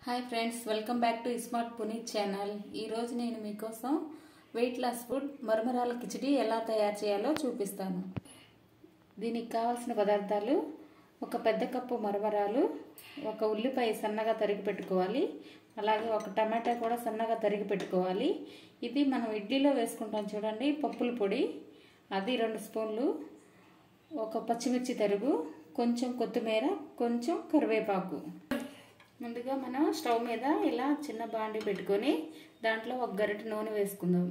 hi friends welcome back to smart Puneet channel ఈరోజు నేను మీకోసం వెయిట్ లాస్ ఫుడ్ మరమరాల కిచిడి ఎలా తయారు చేయాలో చూపిస్తాను దీనికి కావాల్సిన పదార్థాలు ఒక పెద్ద కప్పు మరమరాలు ఒక ఉల్లిపాయ సన్నగా తరిగి పెట్టుకోవాలి అలాగే ఒక టమాటా కూడా సన్నగా తరిగి పెట్టుకోవాలి ఇది మనం ఇడ్లీలో వేసుకుంటాం చూడండి పప్పుల పొడి అది రెండు స్పూన్లు ఒక పచ్చిమిర్చి తరుగు కొంచెం కొత్తిమీర కొంచెం కరివేపాకు ముందుగా మనం స్టవ్ మీద ఇలా చిన్న బాండి పెట్టుకొని దాంట్లో ఒక గరిటె నూనె వేసుకుందాం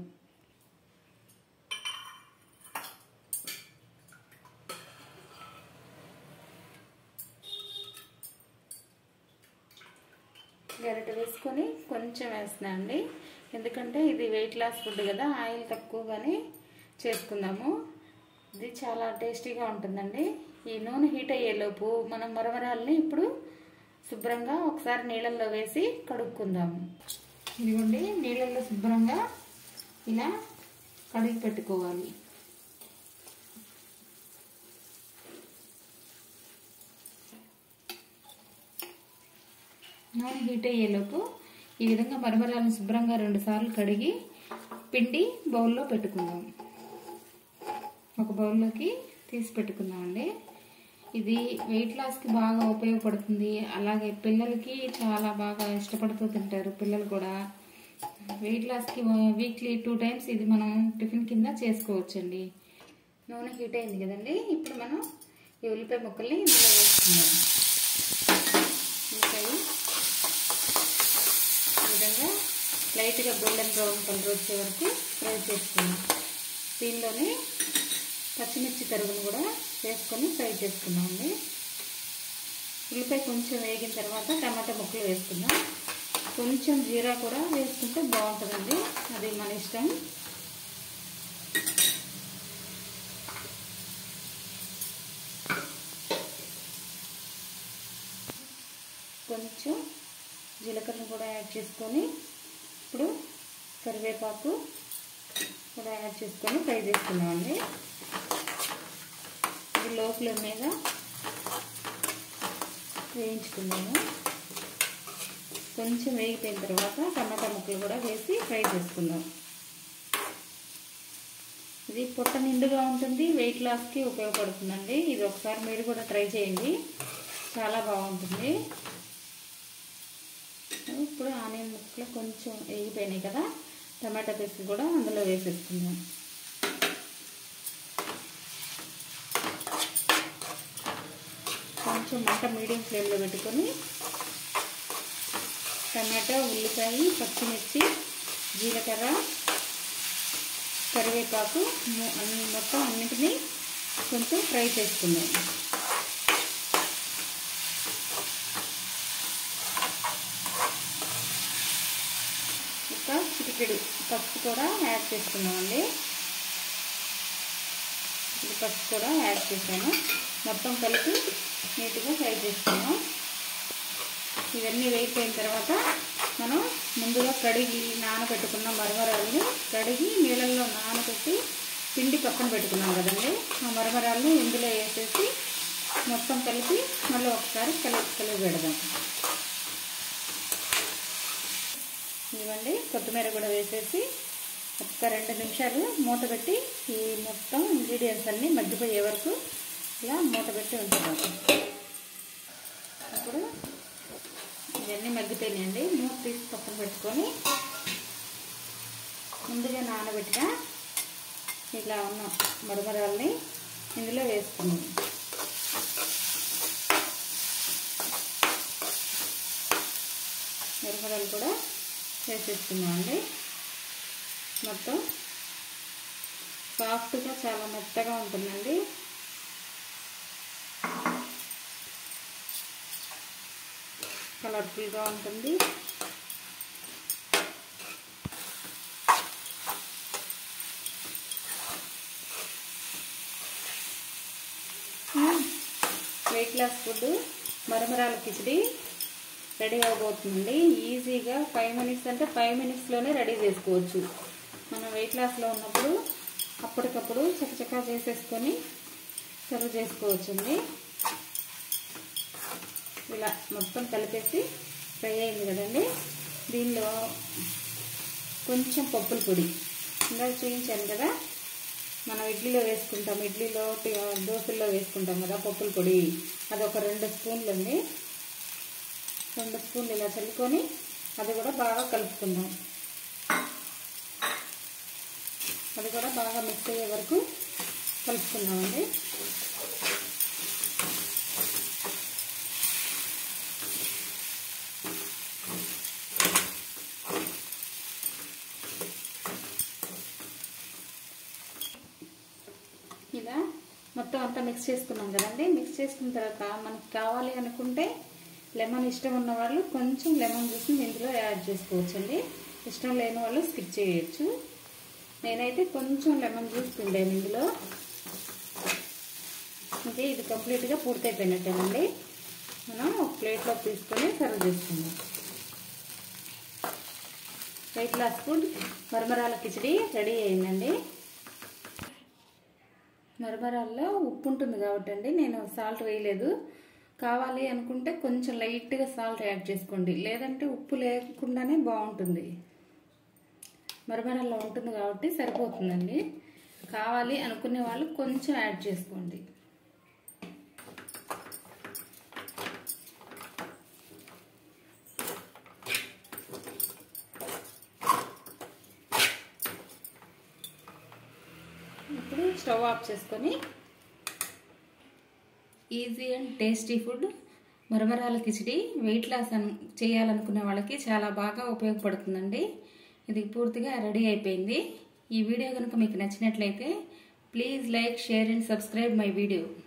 గరిటె వేసుకొని కొంచెం వేస్తున్నా అండి ఎందుకంటే ఇది వెయిట్ లాస్ ఫుడ్ కదా ఆయిల్ తక్కువగానే చేసుకుందాము ఇది చాలా టేస్టీగా ఉంటుందండి ఈ నూనె హీట్ అయ్యేలోపు మనం మరమరాలని ఇప్పుడు శుభ్రంగా ఒకసారి నీళ్ళల్లో వేసి కడుక్కుందాము ఇదిగోండి నీళ్ళల్లో శుభ్రంగా ఇలా కడిగి పెట్టుకోవాలి నూనె హీట్ అయ్యేలోపు ఈ విధంగా మరమరాలను శుభ్రంగా రెండు సార్లు కడిగి పిండి బౌల్లో పెట్టుకుందాం ఒక బౌల్లోకి తీసి పెట్టుకుందామండి ఇది వెయిట్ లాస్కి బాగా ఉపయోగపడుతుంది అలాగే పిల్లలకి చాలా బాగా ఇష్టపడుతూ తింటారు పిల్లలు కూడా వెయిట్ లాస్కి వీక్లీ టూ టైమ్స్ ఇది మనం టిఫిన్ కింద చేసుకోవచ్చండి నూనె హీట్ అయింది కదండి ఇప్పుడు మనం ఈ ఉల్లిపాయ ముక్కల్ని ఇందులో వేసుకుందాం ఉల్లిపాయ ఈ విధంగా లైట్గా గోల్డెన్ బ్రౌన్ కలర్ వచ్చే వరకు ఫ్రై చేసుకుందాం దీనిలోనే పచ్చిమిర్చి తరుగును కూడా వేసుకొని ఫ్రై చేసుకున్నామండి ఉల్లిపాయ కొంచెం వేగిన తర్వాత టమాటా ముక్కలు వేసుకుందాం కొంచెం జీరా కూడా వేసుకుంటే బాగుంటుందండి అది మన ఇష్టం కొంచెం జీలకర్ర కూడా యాడ్ చేసుకొని ఇప్పుడు కరివేపాకు కూడా యాడ్ చేసుకొని ఫ్రై చేసుకున్నామండి ఇది లో ఫ్లేమ్ మీద వేయించుకున్నాము కొంచెం వేగిపోయిన తర్వాత టమాటా ముక్కలు కూడా వేసి ఫ్రై చేసుకుందాం ఇది పొట్ట నిండుగా ఉంటుంది వెయిట్ లాస్కి ఉపయోగపడుతుందండి ఇది ఒకసారి మీరు కూడా ట్రై చేయండి చాలా బాగుంటుంది ఇప్పుడు ఆనియన్ ముక్కలు కొంచెం వేగిపోయినాయి కదా టమాటా పేస్ట్ కూడా అందులో వేసేసుకుందాం కొంచెం మంట మీడియం ఫ్లేమ్లో పెట్టుకొని టమాటా ఉల్లిపాయ పచ్చిమిర్చి జీలకర్ర కరివేపాకు అన్ని మొత్తం అన్నిటినీ కొంచెం ఫ్రై చేసుకుందాం ఒక చిటికెడు పసుపు కూడా యాడ్ చేసుకున్నామండి ఇది పసుపు కూడా యాడ్ చేశాను మొత్తం కలిపి నీట్గా ఫ్రై చేసుకున్నాం ఇవన్నీ వేగిపోయిన తర్వాత మనం ముందుగా కడిగి నానబెట్టుకున్న మరమరాలని కడిగి నీళ్ళల్లో నానబెట్టి పిండి పక్కన పెట్టుకున్నాం కదండి ఆ మరమరాలని ఇందులో వేసేసి మొత్తం కలిపి మళ్ళీ ఒకసారి కలిపి కలిపి పెడదాం ఇవ్వండి కొత్తిమీర కూడా వేసేసి ఒక్క రెండు నిమిషాలు మూత పెట్టి ఈ మొత్తం ఇంగ్రీడియంట్స్ అన్నీ మగ్గిపోయే వరకు ఇలా మూత పెట్టి ఉంచుదాం ఇప్పుడు ఇవన్నీ మగ్గిపోయినాయండి మూత తీసి పక్కన పెట్టుకొని ముందుగా నానబెట్టిన ఇలా ఉన్న మరమరాలని ఇందులో వేసుకున్నాం మిరపకాయలు కూడా వేసేసుకున్నామండి మొత్తం సాఫ్ట్గా చాలా మెత్తగా ఉంటుందండి కలర్ఫుల్గా ఉంటుంది వెయిట్ లాస్ ఫుడ్ మరమరాల కిచిడి రెడీ అవబోతుందండి ఈజీగా ఫైవ్ మినిట్స్ అంటే ఫైవ్ మినిట్స్లోనే రెడీ చేసుకోవచ్చు మనం వెయిట్ లాస్లో ఉన్నప్పుడు అప్పటికప్పుడు చకచకా చేసేసుకొని సర్వ్ చేసుకోవచ్చండి ఇలా మొత్తం కలిపేసి ఫ్రై అయింది కదండి దీనిలో కొంచెం పప్పుల పొడి ఇందాక చూపించాను కదా మనం ఇడ్లీలో వేసుకుంటాం ఇడ్లీలో టి- దోశల్లో వేసుకుంటాం కదా పప్పుల పొడి అది ఒక రెండు స్పూన్లు ఉంది రెండు స్పూన్లు ఇలా చల్లుకొని అది కూడా బాగా కలుపుకుందాం అది కూడా బాగా మిక్స్ అయ్యే వరకు కలుపుకుందామండి ఇలా మొత్తం అంతా మిక్స్ చేసుకున్నాం కదండి మిక్స్ చేసుకున్న తర్వాత మనకి కావాలి అనుకుంటే లెమన్ ఇష్టం ఉన్న వాళ్ళు కొంచెం లెమన్ జ్యూస్ని ఇందులో యాడ్ చేసుకోవచ్చండి ఇష్టం లేని వాళ్ళు స్కిప్ చేయొచ్చు నేనైతే కొంచెం లెమన్ జ్యూస్ పిండాను ఇందులో ఇంకా ఇది కంప్లీట్గా పూర్తయిపోయినట్టేనండి మనం ఒక ప్లేట్లో తీసుకొని సర్వ్ చేసుకుందాం వెయిట్ లాస్ ఫుడ్ మరమరాల కిచడి రెడీ అయిందండి మరమరాల్లో ఉప్పు ఉంటుంది కాబట్టి అండి నేను సాల్ట్ వేయలేదు కావాలి అనుకుంటే కొంచెం లైట్గా సాల్ట్ యాడ్ చేసుకోండి లేదంటే ఉప్పు లేకుండానే బాగుంటుంది మరమరాల్లో ఉంటుంది కాబట్టి సరిపోతుందండి కావాలి అనుకునే వాళ్ళు కొంచెం యాడ్ చేసుకోండి ఇప్పుడు స్టవ్ ఆఫ్ చేసుకొని ఈజీ అండ్ టేస్టీ ఫుడ్ మరమరాల కిచిడి వెయిట్ లాస్ అను చేయాలనుకునే వాళ్ళకి చాలా బాగా ఉపయోగపడుతుందండి ఇది పూర్తిగా రెడీ అయిపోయింది ఈ వీడియో కనుక మీకు నచ్చినట్లయితే please like share and subscribe my video